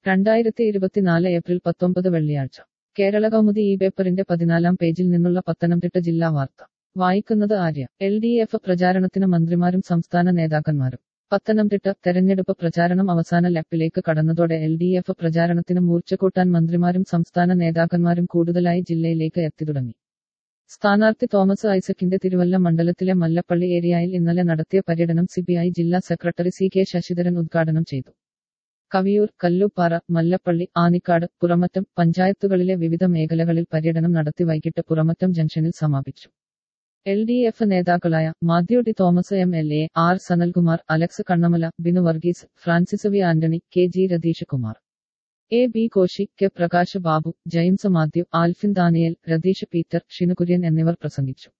രണ്ടായിരത്തി ഇരുപത്തിനാല് ഏപ്രിൽ പത്തൊമ്പത് വെള്ളിയാഴ്ച കേരള കൗമുദി ഈ പേപ്പറിന്റെ പതിനാലാം പേജിൽ നിന്നുള്ള പത്തനംതിട്ട ജില്ലാ വാർത്ത വായിക്കുന്നത് ആര്യ എൽ ഡി എഫ് പ്രചാരണത്തിന് മന്ത്രിമാരും സംസ്ഥാന നേതാക്കന്മാരും പത്തനംതിട്ട തെരഞ്ഞെടുപ്പ് പ്രചാരണം അവസാന ലാപ്പിലേക്ക് കടന്നതോടെ എൽ ഡി എഫ് പ്രചാരണത്തിന് മൂർച്ചകൂട്ടാൻ മന്ത്രിമാരും സംസ്ഥാന നേതാക്കന്മാരും കൂടുതലായി ജില്ലയിലേക്ക് എത്തിത്തുടങ്ങി സ്ഥാനാർത്ഥി തോമസ് ഐസക്കിന്റെ തിരുവല്ല മണ്ഡലത്തിലെ മല്ലപ്പള്ളി ഏരിയയിൽ ഇന്നലെ നടത്തിയ പര്യടനം സിബിഐ ജില്ലാ സെക്രട്ടറി സി കെ ശശിധരൻ ഉദ്ഘാടനം ചെയ്തു കവിയൂർ കല്ലുപ്പാറ മല്ലപ്പള്ളി ആനിക്കാട് പുറമറ്റം പഞ്ചായത്തുകളിലെ വിവിധ മേഖലകളിൽ പര്യടനം നടത്തി വൈകിട്ട് പുറമറ്റം ജംഗ്ഷനിൽ സമാപിച്ചു എൽ ഡി എഫ് നേതാക്കളായ Mathew T Thomas M L A R Sanalkumar Alex Kannamala Binu Varghese Francis V Antony K G Ratheesh Kumar A B Koshy K Prakash Babu James Mathew Alphin Daniel Ratheesh Peter Shinukurian എന്നിവർ പ്രസംഗിച്ചു